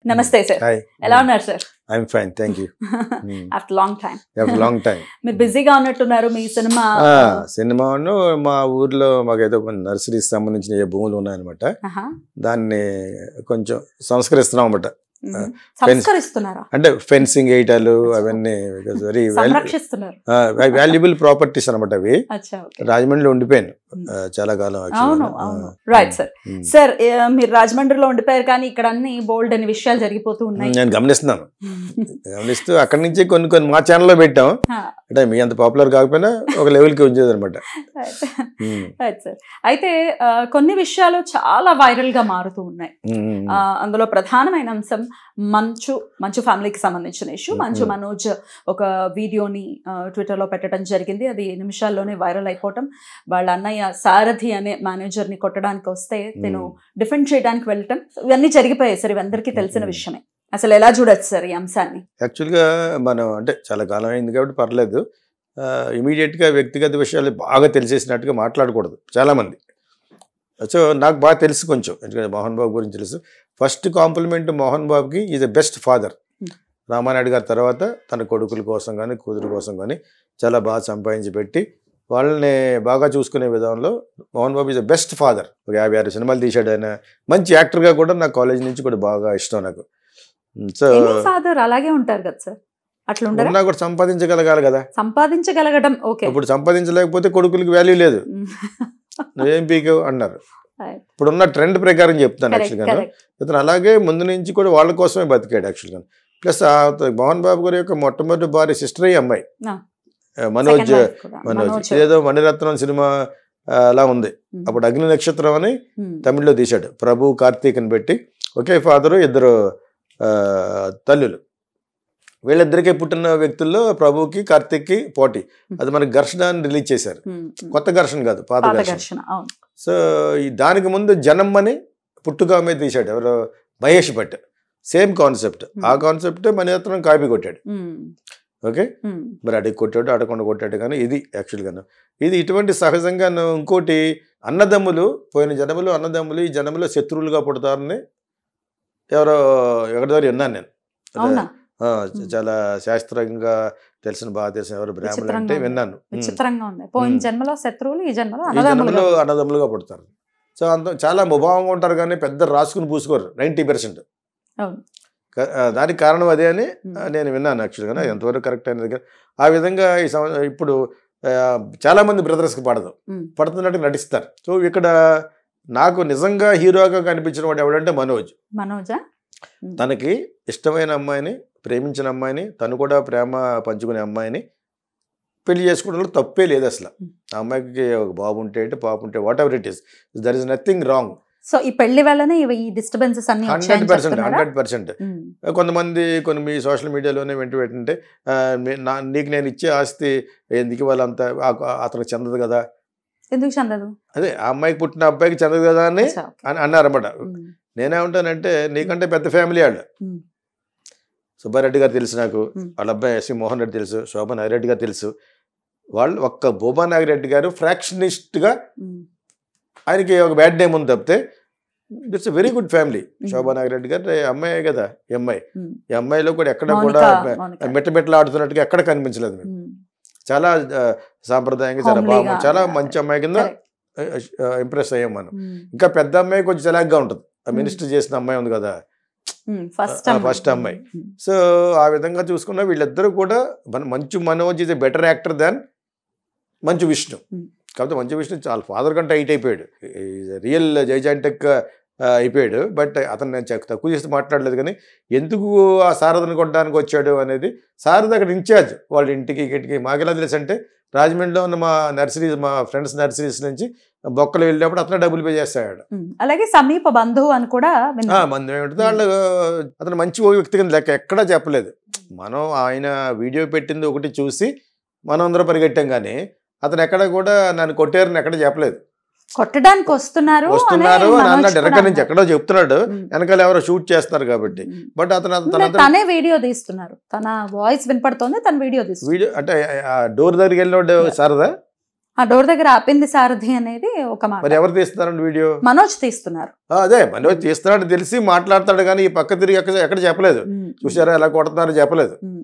నమస్తే sir hi ఎలా ఉన్నారు sir I'm fine thank you after long time long time మీరు బిజీగా ఉన్నట్టున్నారు మీ సినిమా సినిమాను మా ఊర్లో మాకైతే కొన్ని నర్సరీస్ సంబంధించిన ఏ భూములు ఉన్నాయన్నమాట ఆహా. దాన్ని కొంచెం సంస్కరిస్తున్నాం అనమాట మ్మ్. సంస్కరిస్తున్నారా అంటే ఫెన్సింగ్ వేయటాలు అవన్నీ వెరీ సంరక్షిస్తున్నారు వాల్యుబుల్ ప్రాపర్టీస్ అనమాట అవి అచ్చా ఓకే. రాజమండ్రిలో ఉండిపోయాను మ్మ్. ఆ, చాలా కాలం అవును actually. అవును ఆ, రైట్ సార్ మ్మ్. సార్ ఏ, మీరు రాజమండ్రిలో ఉండిపోయారు కానీ ఇక్కడ అన్ని బోల్డ్ అని విషయాలు జరిగిపోతూ ఉన్నాయి నేను గమనిస్తున్నాను గమనిస్తూ అక్కడి నుంచి కొన్ని కొన్ని మా ఛానల్లో పెట్టాం ఆ, అంటే మీ అంత పాపులర్ కాకపోయినా ఒక లెవెల్కి ఉంచేది అనమాట రైట్. రైట్ సార్ అయితే ఆ, కొన్ని విషయాలు చాలా వైరల్ గా మారుతూ ఉన్నాయి ఆ, అందులో ప్రధానమైన అంశం మంచు మంచు ఫ్యామిలీకి సంబంధించిన ఇష్యూ మ్మ్. మంచు మనోజ్ ఒక వీడియోని ఆ, ట్విట్టర్లో పెట్టడం జరిగింది అది నిమిషాల్లోనే వైరల్ అయిపోవటం వాళ్ళ అన్నయ్య సారథి అనే మేనేజర్ని కొట్టడానికి వస్తే నేను డిఫెండ్ చేయడానికి వెళ్ళటం ఇవన్నీ జరిగిపోయాయి సార్ ఇవందరికీ తెలిసిన మ్మ్. విషయమే అసలు ఎలా చూడొచ్చు సార్ ఈ అంశాన్ని యాక్చువల్గా మనం అంటే చాలా కాలం అయింది కాబట్టి పర్లేదు ఇమీడియట్గా వ్యక్తిగత విషయాలు బాగా తెలిసేసినట్టుగా మాట్లాడకూడదు చాలామంది సో నాకు బాగా తెలుసు కొంచెం ఎందుకంటే మోహన్ బాబు గురించి తెలుసు ఫస్ట్ కాంప్లిమెంట్ మోహన్ బాబుకి is a best father Hmm. Ramanaidu గారి తర్వాత తన కొడుకుల కోసం కానీ కూతురు కోసం కానీ చాలా బాగా సంపాదించి పెట్టి వాళ్ళని బాగా చూసుకునే విధానంలో Mohan Babu is a best father ఒక యాభై ఆరు సినిమాలు తీశాడు ఆయన మంచి యాక్టర్గా కూడా నా కాలేజ్ నుంచి కూడా బాగా ఇష్టం నాకు సో ఫాదర్ అలాగే ఉంటారు కదా సార్ అట్లా ఉండరా ఉన్నా కూడా సంపాదించగలగాలి కదా సంపాదించగలగడం ఓకే ఇప్పుడు సంపాదించలేకపోతే కొడుకులకి వాల్యూ లేదు నువ్వేం పీకావు అన్నారు Right. ఇప్పుడున్న ట్రెండ్ ప్రకారం చెప్తాను కరెక్ట్ యాక్చువల్గా కరెక్ట్ ఇతను అలాగే ముందు నుంచి కూడా వాళ్ళ కోసమే బతికాడు యాక్చువల్గా ప్లస్ ఆ మోహన్ బాబు గారి యొక్క మొట్టమొదటి భార్య సిస్టర్ అయ్యి అమ్మాయి ఆ. ఆ, మనోజ్ మనోజ్ ఏదో మణిరత్నం సినిమా ఆ, అలా ఉంది అప్పుడు అగ్ని నక్షత్రం అని తమిళ్లో తీశాడు ప్రభు కార్తీక్ అని పెట్టి ఒకే ఫాదరు ఇద్దరు ఆ, తల్లులు వీళ్ళిద్దరికీ పుట్టిన వ్యక్తుల్లో ప్రభుకి కార్తీక్కి పోటీ అది మనకి ఘర్షణ అని రిలీజ్ చేశారు కొత్త ఘర్షణ కాదు పాత పాత ఘర్షణ ఘర్షణ అవును సో ఈ దానికి ముందు జనం అని పుట్టుక మీద తీశాడు ఎవరో మహేష్ భట్ సేమ్ కాన్సెప్ట్ ఆ కాన్సెప్ట్ మణిరత్నం కాపీ కొట్టాడు మ్మ్. ఓకే మ్మ్. మరి అడిగి కొట్టాడు అడగకుండా కొట్టాడు కానీ ఇది యాక్చువల్గా ఇది ఇటువంటి సహజంగా ఇంకోటి అన్నదమ్ములు పోయిన జనములు అన్నదమ్ములు ఈ జనములో శత్రువులుగా పుడతారని ఎవరో ఎవరి ద్వారా విన్నాను నేను అదే, అవునా ఆ, చాలా శాస్త్రంగా తెలిసిన బాగా తెలిసిన ఎవరు బ్రాహ్మణులు విచిత్రంగా అంటే ఉంది. విన్నాను ఉమ్. విచిత్రంగా ఉంది పోయిన మ్మ్. జన్మలో శత్రువులు ఈ జన్మలో ఈ అన్నదమ్ములు జనంలో అన్నదమ్ములుగా పుడతారు సో అంత చాలా ముభావంగా ఉంటారు కానీ పెద్ద రాసుకుని పూసుకోరు నైంటీ పర్సెంట్ అవును. దానికి కారణం అదే అని మ్మ్. ఆ, నేను విన్నాను యాక్చువల్గా మ్మ్. ఎంతవరకు కరెక్ట్ అయిన దగ్గర ఆ విధంగా ఈ సంవ ఇప్పుడు ఆ, చాలా మంది బ్రదర్స్కి పడదు మ్మ్. పడుతున్నట్టు నటిస్తారు సో ఇక్కడ నాకు నిజంగా హీరోగా కనిపించిన వాడు ఎవడంటే మనోజ్ మనోజా తనకి ఇష్టమైన అమ్మాయిని ప్రేమించిన అమ్మాయిని తను కూడా ప్రేమ పంచుకునే అమ్మాయిని పెళ్లి చేసుకోవడంలో తప్పే లేదు అసలు Hmm. ఆ అమ్మాయికి ఒక బాబు ఉంటే ఏంటి పాప ఉంటే whatever it is there is nothing wrong so ఈ పెళ్లి వల్లనే ఇవి ఈ డిస్టర్బెన్సెస్ అన్ని హండ్రెడ్ వచ్చాయని పర్సెంట్ చెప్తున్నారా? Hundred percent hmm. కొంతమంది కొన్ని మీ సోషల్ మీడియాలోనే వెంట ఏంటంటే ఆ, మీ- నా నీకు నేను ఇచ్చే ఆస్తి ఎందుకు వాళ్ళంతా ఆ- అతనికి చెందదు కదా ఎందుకు చందదు అదే ఆ అమ్మాయికి పుట్టిన అబ్బాయికి చెందదు కదా అని అచ్చా, ఓకే. అని అన్నారన్నమాట మ్మ్. నేనేమంటానంటే నీకంటే పెద్ద ఫ్యామిలీ వాళ్ళు మ్మ్. సుబ్బారెడ్డి గారు తెలుసు నాకు మ్మ్. వాళ్ళ అబ్బాయి ఎస్వి మోహన్ రెడ్డి తెలుసు శోభా నాగిరెడ్డి గారు తెలుసు వాళ్ళు ఒక్క భూమా నాగిరెడ్డి గారు ఫ్రాక్షనిస్ట్గా మ్మ్. ఆయనకి ఒక బ్యాడ్ నేమ్ ఉంది తప్పితే it's very good family hmm. Shobha Nagireddy గారు ఈ అమ్మాయే కదా ఈ అమ్మాయి మ్మ్. ఈ అమ్మాయిలో కూడా ఎక్కడ మౌనిక, కూడా మౌనిక. మెట్టమెట్టలు ఆడుతున్నట్టుగా ఎక్కడ కనిపించలేదు మీకు మ్మ్. చాలా ఆ, సాంప్రదాయంగా చాలా Homely బాగా గా, చాలా yeah, మంచి అమ్మాయి కింద Correct. ఇంప్రెస్ అయ్యాం మనం మ్మ్. ఇంకా పెద్ద అమ్మాయి కొంచెం చలాగ్గా ఉంటుంది ఆ మ్మ్. మినిస్టర్ చేసిన అమ్మాయి ఉంది కదా మ్మ్. ఫస్ట్ ఆ, అమ్మాయి. first అమ్మాయి. మ్మ్. సో ఆ విధంగా చూసుకున్న వీళ్ళిద్దరూ కూడా మన Manchu Manoj is a better actor than Manchu Vishnu Hmm. కాకపోతే మంచు విష్ణు చాలా ఫాదర్ కంటే హైట్ అయిపోయాడు రియల్ జైజాంటెక్ అయిపోయాడు బట్ అతను నేను చ- తక్కువ చేసి మాట్లాడలేదు కానీ ఎందుకు ఆ శారదను కొట్టడానికి వచ్చాడు అనేది శారద అక్కడ ఇన్ఛార్జ్ వాళ్ళ ఇంటికి ఇంటికి మాకెలా తెలుసు అంటే రాజమండ్రిలో ఉన్న మా నర్సరీస్ మా ఫ్రెండ్స్ నర్సరీస్ నుంచి బొక్కలు వెళ్ళినప్పుడు అతనే డబ్బులు పే చేస్తాడు మ్మ్. అలాగే సమీప బంధువు అని కూడా విన్నా. మంది ఏమిటి వాళ్ళు అతను మంచి ఓ వ్యక్తి కింద లెక్క ఎక్కడా చెప్పలేదు మనం ఆయన వీడియో పెట్టింది ఒకటి చూసి మనం అందరం పరిగెట్టాం కానీ అతను ఎక్కడ కూడా నన్ను కొట్టారని ఎక్కడ చెప్పలేదు కొట్టడానికి వస్తున్నారు వస్తున్నారు అని అన్నాడు వెనక నుంచి ఎక్కడ ఎక్కడో చెప్తున్నాడు వెనకాల ఎవరో షూట్ చేస్తున్నారు కాబట్టి బట్ అతను తన తనే వీడియో తీస్తున్నారు తన వాయిస్ వినపడుతోంది తన వీడియో తీస్తున్నారు వీడియో అంటే ఆ డోర్ దగ్గరికి వెళ్ళినోడు సరదా ఆ డోర్ దగ్గర ఆపింది సారథి అనేది ఒక మాట మరి ఎవరు తీస్తున్నారండి వీడియో మనోజ్ తీస్తున్నారు ఆ, అదే మనోజ్ తీస్తున్నాడు తెలిసి మాట్లాడతాడు కానీ ఈ పక్క తిరిగి ఎక్కడ ఎక్కడ చెప్పలేదు ఉమ్, చూసారా ఎలా కొడుతున్నారో చెప్పలేదు ఉమ్,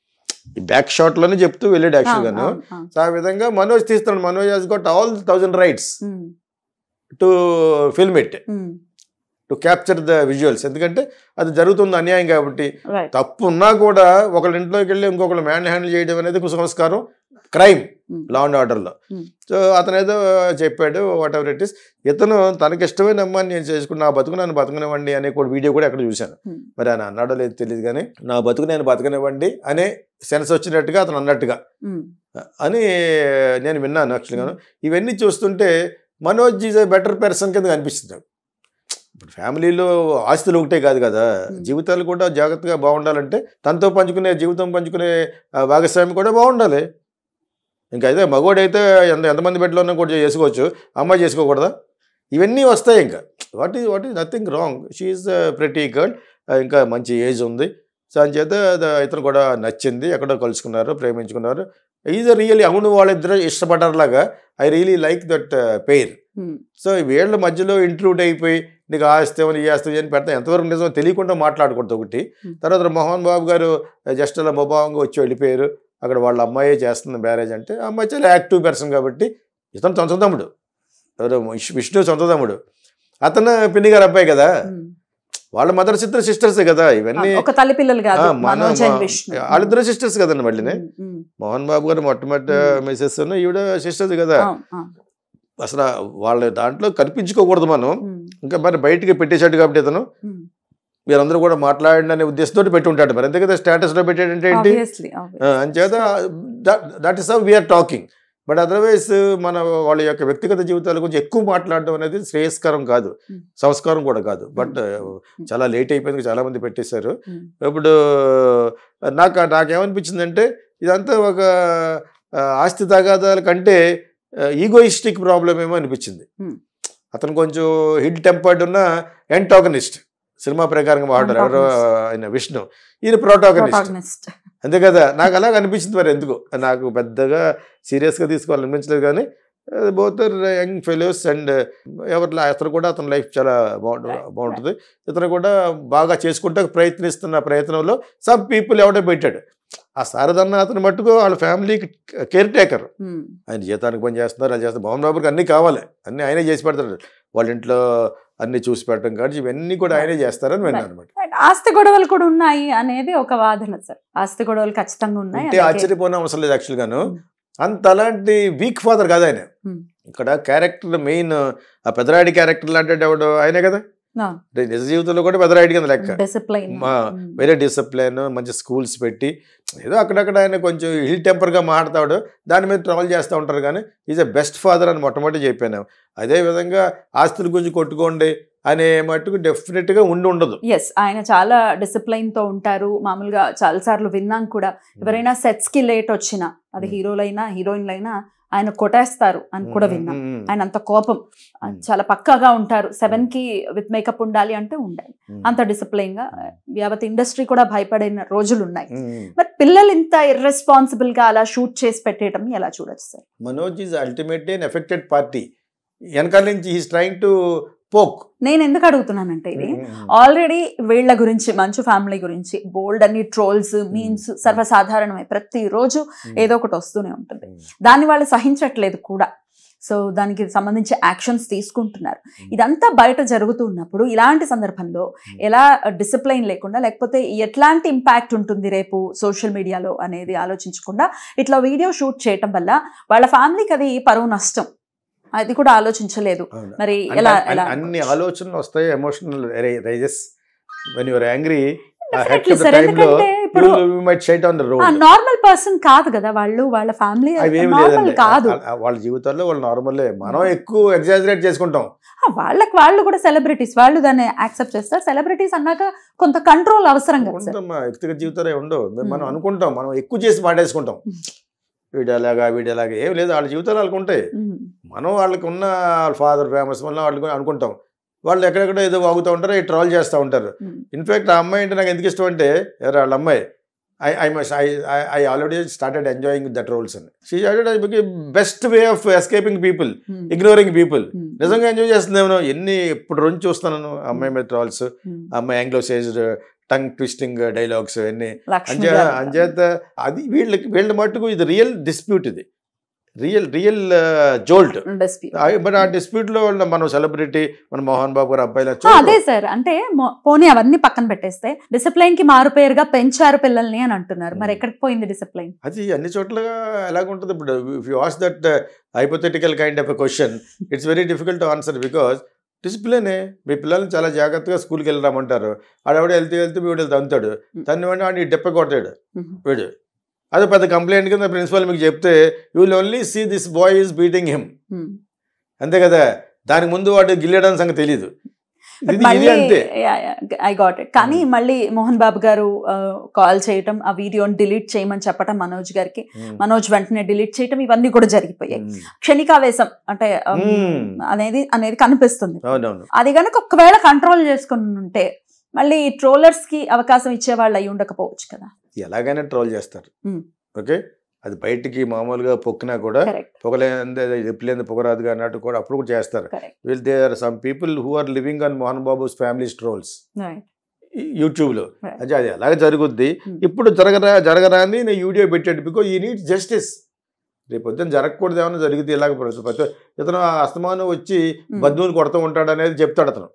ఈ బ్యాక్ షాట్ లోనే చెప్తూ వెళ్ళాడు యాక్చువల్ అవును, గాను అవును, అవును. సో ఆ విధంగా మనోజ్ తీస్తున్నాడు Manoj has got all thousand rights um, to film it um, to capture the visuals ఎందుకంటే అది జరుగుతుంది అన్యాయం కాబట్టి రైట్ తప్పు ఉన్నా కూడా ఒకళ్ళ ఇంట్లోకి వెళ్ళి ఇంకొకళ్ళు మ్యాన్ హ్యాండిల్ చేయడం అనేది కుసంస్కారం క్రైమ్ ఉమ్, లా అండ్ ఆర్డర్లో Hmm. సో అతను ఏదో చెప్పాడు వాట్ ఎవర్ ఇట్ ఇస్ ఇతను తనకి ఇష్టమైన అమ్మాయిని నేను చేసుకుని నా బతుకు నన్ను బతకనివ్వండి అనే కూడా వీడియో కూడా ఎక్కడ చూశాను Hmm. మరి ఆయన అన్నాడో లేదు తెలియదు కానీ నా బతుకు నేను బతకనివ్వండి అనే సెన్స్ వచ్చినట్టుగా అతను అన్నట్టుగా ఉమ్, అని నేను విన్నాను యాక్చువల్గా ఇవన్నీ చూస్తుంటే Manoj is a better person కింద అనిపిస్తుంది నాకు. ఇప్పుడు ఫ్యామిలీలో ఆస్తులు ఒకటే కాదు కదా Hmm. జీవితాలు కూడా జాగ్రత్తగా బాగుండాలంటే తనతో పంచుకునే జీవితం పంచుకునే ఆ, భాగస్వామి కూడా బాగుండాలి ఇంకా అయితే మగోడైతే ఎంత ఎంతమంది బెడ్లో ఉన్నా కూడా చేసుకోవచ్చు అమ్మాయి చేసుకోకూడదా ఇవన్నీ వస్తాయి ఇంకా what is what is nothing wrong she pretty girl ఇంకా మంచి ఏజ్ ఉంది సో అని చేత ద- ఇతను కూడా నచ్చింది ఎక్కడో కలుసుకున్నారు ప్రేమించుకున్నారు ఈజ్ రియల్లీ అవును వాళ్ళిద్దరు ఇష్టపడ్డారులాగా I really like that pair um, so వీళ్ళ మధ్యలో ఇంక్లూడ్ అయిపోయి నీకు ఆస్తేమని ఈ ఆస్తి అని పెడతా ఎంతవరకు నిజమో తెలియకుండా మాట్లాడకూడదు ఒకటి Hmm. తర్వాత మోహన్ బాబు గారు జస్ట్ అలా మొభావంగా వచ్చి వెళ్ళిపోయారు అక్కడ వాళ్ళ అమ్మాయే చేస్తుంది మ్యారేజ్ అంటే ఆ అమ్మాయి చాలా యాక్టివ్ పర్సన్ కాబట్టి ఇతను సొంత తమ్ముడు ఎవరు విష్- విష్ణు సొంత తమ్ముడు అతను పిన్ని గారు అబ్బాయి కదా ఉమ్. వాళ్ళ మదర్ సిస్టర్ సిస్టర్స్ కదా ఇవన్నీ ఒక తల్లి పిల్లలు కాదు ఆ, మన- మనోజ్ అండ్ మా- విష్ణు వాళ్ళిద్దరు సిస్టర్స్ కదండి మళ్ళీనే ఉమ్, ఉమ్, మోహన్ బాబు గారు మొట్టమొదటి Hmm. మిసెస్ ఈవిడ సిస్టర్స్ కదా అవును, అవును. అసలు వాళ్ళ దాంట్లో కనిపించుకోకూడదు మనం ఉమ్, ఇంకా మరి బయటికి పెట్టేశాడు కాబట్టి ఇతను ఉమ్. మీరందరూ కూడా మాట్లాడండి అనే ఉద్దేశంతో పెట్టి ఉంటాడు మరి అంతే కదా స్టేటస్ లో పెట్టాడంటే ఏంటి Obviously, obviously. ఆ, అంచేత that is how we're talking but otherwise మన వాళ్ళ యొక్క వ్యక్తిగత జీవితాల గురించి ఎక్కువ మాట్లాడడం అనేది శ్రేయస్కరం కాదు Hmm. సంస్కారం కూడా కాదు బట్ Hmm. చాలా లేట్ అయిపోయింది చాలా మంది పెట్టేశారు ఉమ్, ఇప్పుడు నాకు నాకేమనిపించిందంటే ఇదంతా ఒక ఆ, ఆస్తి తగాదాల కంటే ఈగోయిస్టిక్ ప్రాబ్లం ఏమో అనిపించింది Hmm. అతను కొంచెం హిడ్ టెంపర్డ్ ఉన్న ఎంటాగనిస్ట్ సినిమా ప్రకారంగా వాడారు ఎవరో Antagonist. ఆయన విష్ణు ఈయన ప్రోటాగనిస్ట్ protagonist. అంతే కదా నాకు అలాగ అనిపించింది మరి ఎందుకు నాకు పెద్దగా సీరియస్గా తీసుకోవాలనిపించలేదు కానీ బోత్ యంగ్ ఫెలోస్ అండ్ ఎవరి అతను కూడా అతని లైఫ్ చాలా బాగుంటు Right, బాగుంటుంది ఇతను కూడా బాగా చేసుకుంటే ప్రయత్నిస్తున్న ప్రయత్నంలో సమ్ పీపుల్ ఎవడో పెట్టాడు ఆ శారదన్న అతను మట్టుకు వాళ్ళ ఫ్యామిలీకి కేర్ టేకర్ ఉమ్, ఆయన జీతానికి పని చేస్తున్నారు అది చేస్తారు మోహన్ బాబుకి అన్నీ కావాలి అన్నీ ఆయనే చేసి పెడతాడు వాళ్ళ ఇంట్లో అన్ని చూసి పెట్టడం కానీ ఇవన్నీ కూడా ఆయనే చేస్తారని విన్నాను అనమాట Right. ఆస్తి గొడవలు కూడా ఉన్నాయి అనేది ఒక వాదన సార్ ఆస్తి గొడవలు ఖచ్చితంగా ఉన్నాయి అంటే అలాగే- ఆశ్చర్యపోయిన అవసరం లేదు యాక్చువల్ గాను Hmm. అంత అలాంటి వీక్ ఫాదర్ కాదు ఆయన Hmm. ఇక్కడ క్యారెక్టర్ మెయిన్ ఆ పెదరాయుడి క్యారెక్టర్ లాంటి ఎవడు ఆయనే కదా No. అంటే నిజ జీవితంలో కూడా పెదరాయుడి కింద లెక్క డిసిప్లైన్ మా- వేరే డిసిప్లిన్ మంచి స్కూల్స్ పెట్టి ఏదో అక్కడక్కడ ఆయన కొంచెం హిల్ టెంపర్గా మాట్లాడతాడు దాని మీద ట్రావెల్ చేస్తూ ఉంటారు కానీ ఈజ్ ఎ బెస్ట్ ఫాదర్ అని మొట్టమొదటి చెప్పాను అదే విధంగా ఆస్తుల గురించి కొట్టుకోండి అనే మట్టుకు డెఫినెట్గా ఉండి ఉండదు ఎస్ ఆయన చాలా డిసిప్లైన్ తో ఉంటారు మామూలుగా చాలా సార్లు విన్నాం కూడా ఎవరైనా సెట్స్ కి లేట్ వచ్చినా అది Hmm. హీరోలైనా హీరోయిన్లైనా ఆయన కొట్టేస్తారు అని కూడా విన్నాం Hmm. ఆయన అంత కోపం ఆ, Hmm. చాలా పక్కాగా ఉంటారు సెవెన్ కి విత్ మేకప్ ఉండాలి అంటే ఉండాలి Hmm. అంత డిసిప్లైన్ గా యావత్ ఇండస్ట్రీ కూడా భయపడిన రోజులు ఉన్నాయి Hmm. మరి పిల్లలు ఇంత ఇర్రెస్పాన్సిబుల్ గా అలా షూట్ చేసి పెట్టేయడం ఎలా చూడొచ్చు sir Manoj is ultimately unaffected party వెనకాల నుంచి హీస్ ట్రైంగ్ టు పోక్ నేను ఎందుకు అడుగుతున్నానంటే ఇది ఆల్రెడీ వీళ్ళ గురించి మంచు ఫ్యామిలీ గురించి బోల్డ్ అన్ని ట్రోల్స్ మీమ్స్ సర్వసాధారణమే ప్రతిరోజు ఏదో ఒకటి వస్తూనే ఉంటుంది దాన్ని వాళ్ళు సహించట్లేదు కూడా సో దానికి సంబంధించి యాక్షన్స్ తీసుకుంటున్నారు ఇదంతా బయట జరుగుతూ ఉన్నప్పుడు ఇలాంటి సందర్భంలో ఎలా డిసిప్లైన్ లేకుండా లేకపోతే ఎట్లాంటి ఇంపాక్ట్ ఉంటుంది రేపు సోషల్ మీడియాలో అనేది ఆలోచించకుండా ఇట్లా వీడియో షూట్ చేయటం వల్ల వాళ్ళ ఫ్యామిలీకి అది పరువు నష్టం అది కూడా ఆలోచించలేదు మరి ఎలా ఎలా అన్ని ఆలోచనలు వస్తాయి emotional rises when your angry Definitely sir, ఎందుకంటే ఇప్పుడు మైట్ షైట్ on the road normal person కాదు కదా వాళ్ళు వాళ్ళ ఫ్యామిలీ అవేమి నార్మల్ లేదండి కాదు ఆ- ఆ వాళ్ళ జీవితాల్లో వాళ్ళు నార్మలే మనం ఎక్కువ ఎగ్జాజరేట్ చేసుకుంటాం ఆ, వాళ్ళకి వాళ్ళు కూడా సెలబ్రిటీస్ వాళ్ళు దాన్ని యాక్సెప్ట్ చేస్తారు సెలబ్రిటీస్ అన్నాక కొంత కంట్రోల్ అవసరం కదా సార్ ఉంటాం మా వ్యక్తిగత జీవితాలే ఉండవు మనం Hmm. అనుకుంటాం మనం ఎక్కువ చేసి పాడేసుకుంటాం Hmm. వీడలాగా వీడలాగా ఏం లేదు వాళ్ళ జీవితాలు వాళ్ళకు ఉంటాయి ఉమ్, మనం వాళ్ళకి ఉన్న వాళ్ళ ఫాదర్ ఫేమస్ వల్ల వాళ్ళు అనుకుంటాం వాళ్ళు ఎక్కడెక్కడ ఏదో వాగుతూ ఉంటారు ట్రాల్ చేస్తూ ఉంటారు ఉమ్, ఇన్ఫాక్ట్ ఆ అమ్మాయి అంటే నాకు ఎందుకు ఇష్టం అంటే ఎవరు వాళ్ళ అమ్మాయి I I must I I already started enjoying that roles అని she started best way of escaping people um, ignoring people um, నిజంగా ఎంజాయ్ చేస్తుందేమో ఎన్ని ఇప్పుడు రోజు చూస్తున్నాను అమ్మాయి మీద ట్రాల్స్ ఉమ్. అమ్మాయి anglicised tongue twisting dialogues అన్ని లక్ష్మి అంచే గారు. అంచేత అది వీళ్ళకి వీళ్ళ మట్టుకు ఇది రియల్ డిస్ప్యూట్ ఇది real real jolt Dispute. But ఆ డిస్ప్యూట్ లో వాళ్ళ మనం సెలబ్రిటీ మన మోహన్ బాబు గారు అబ్బాయిలా ఆ, అదే సార్ అంటే మొ- పోనీ అవన్నీ పక్కన పెట్టేస్తే డిసిప్లైన్ కి మారు పేరుగా పెంచారు పిల్లల్ని అని అంటున్నారు మరి Hmm. ఎక్కడికి పోయింది డిసిప్లైన్ అది అన్ని చోట్ల ఎలాగుంటుంది ఇప్పుడు if you ask that hypothetical kind of a question it's very difficult to answer because డిసిప్లినే మీ పిల్లల్ని చాలా జాగ్రత్తగా స్కూల్కి వెళ్ళరామంటారు ఆడవిడ వెళ్తూ వెళ్తూ వీడు తంతాడు తను వెంటనే వాడిని డెప్ప కొడతాడు వీడు అదే పెద్ద కంప్లైంట్ కింద ప్రిన్సిపల్ మీకు చెప్తే you will only see this boy is beating him అంతే కదా దానికి ముందు వాడు గిల్లడం సంగతి తెలియదు ఇది ఇది మళ్ళీ అంతే ఐ గాట్ ఇట్ కానీ Hmm. మళ్ళీ మోహన్ బాబు గారు కాల్ చేయటం ఆ వీడియోని డిలీట్ చేయమని చెప్పటం మనోజ్ గారికి ఉమ్. మనోజ్ వెంటనే డిలీట్ చేయటం ఇవన్నీ కూడా జరిగిపోయాయి ఉమ్. క్షణికావేశం అంటే um, Hmm. అనేది అనేది కనిపిస్తుంది అవునవును అది కనుక ఒకవేళ కంట్రోల్ చేసుకుని ఉంటే మళ్ళీ ట్రోలర్స్ కి అవకాశం ఇచ్చే వాళ్ళు అయి ఉండకపోవచ్చు కదా ఎలాగైనా ట్రోల్ చేస్తారు ఉమ్. ఓకే అది బయటికి మామూలుగా పొక్కినా కూడా కరెక్ట్ పొగలేందే ఎప్పులేంది పొగరాదుగా అన్నట్టు కూడా అప్పుడు కూడా చేస్తారు correct will they are some people who are living on Mohan Babu's family trolls యూట్యూబ్లో Right. అది అది అలాగే జరుగుద్ది Hmm. ఇప్పుడు జరగరా జరగరా అని నేను వీడియో పెట్టాడు బికాజ్ ఈ నీడ్ జస్టిస్ రేపు పొద్దున్న జరగకూడదు ఏమైనా జరిగితే ఇలాగ పడుతుంది ప్రతి ఇతను ఆ అస్తమానం వచ్చి బంధువులు కొడుతూ ఉంటాడు అనేది చెప్తాడు అతను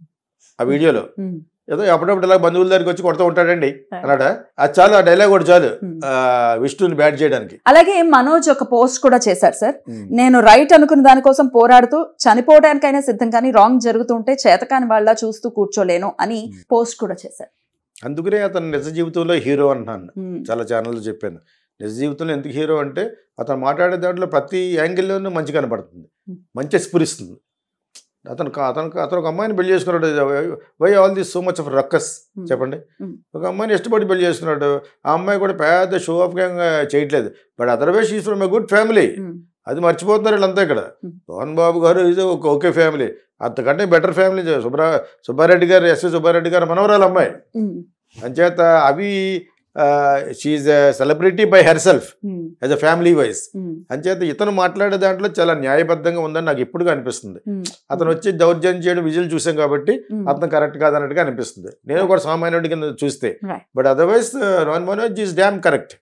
ఆ వీడియోలో ఏదో అప్పుడప్పుడు ఇలా బంధువుల దగ్గరికి వచ్చి కొడుతూ ఉంటాడండి అన్నాడా అది చాలు ఆ డైలాగ్ కూడా చాలు ఆ, విష్ణుని బ్యాట్ చేయడానికి అలాగే మనోజ్ ఒక పోస్ట్ కూడా చేశారు సార్ నేను రైట్ అనుకున్న దానికోసం పోరాడుతూ చనిపోవడానికైనా సిద్ధం కానీ రాంగ్ జరుగుతుంటే చేతకాని వాళ్ళ చూస్తూ కూర్చోలేను అని Hmm. పోస్ట్ కూడా చేశారు అందుకనే అతను నిజ జీవితంలో హీరో అంటున్నాను Hmm. చాలా ఛానల్లో చెప్పాను నిజ జీవితంలో ఎందుకు హీరో అంటే అతను మాట్లాడే దాంట్లో ప్రతి యాంగిల్లోనూ మంచి కనపడుతుంది Hmm. మంచి స్ఫురిస్తుంది అతను కా- అతను అతను ఒక అమ్మాయిని పెళ్లి చేసుకున్నాడు why all this so much of ruckus Hmm. చెప్పండి Hmm. ఒక అమ్మాయిని ఇష్టపడి పెళ్లి చేసుకున్నాడు ఆ అమ్మాయి కూడా పెద్ద షో ఆఫ్గా చేయట్లేదు but otherwise is from a good family Hmm. అది మర్చిపోతున్నారు వీళ్ళంతా ఇక్కడ Hmm. పవన్ బాబు గారు ఇది ఒక ఓకే ఫ్యామిలీ అంతకంటే బెటర్ ఫ్యామిలీ సుబ్బరా సుబ్బారెడ్డి గారు ఎస్వి సుబ్బారెడ్డి గారు మనవరాలు అమ్మాయి Hmm. అంచేత అవి she celebrity by herself Hmm. As a family wise Hmm. అంచేత ఇతను మాట్లాడే దాంట్లో చాలా న్యాయబద్ధంగా ఉందని నాకు ఇప్పుడు అనిపిస్తుంది Hmm. అతను వచ్చి దౌర్జన్యం చేయడం విజువల్ చూసాం కాబట్టి Hmm. అతను కరెక్ట్ కాదన్నట్టుగా అనిపిస్తుంది నేను కూడా సామాన్యుడి కింద చూస్తే Right. బట్ అదర్వైజ్ రోన్ మనోజ్ ఈజ్ డ్యామ్ కరెక్ట్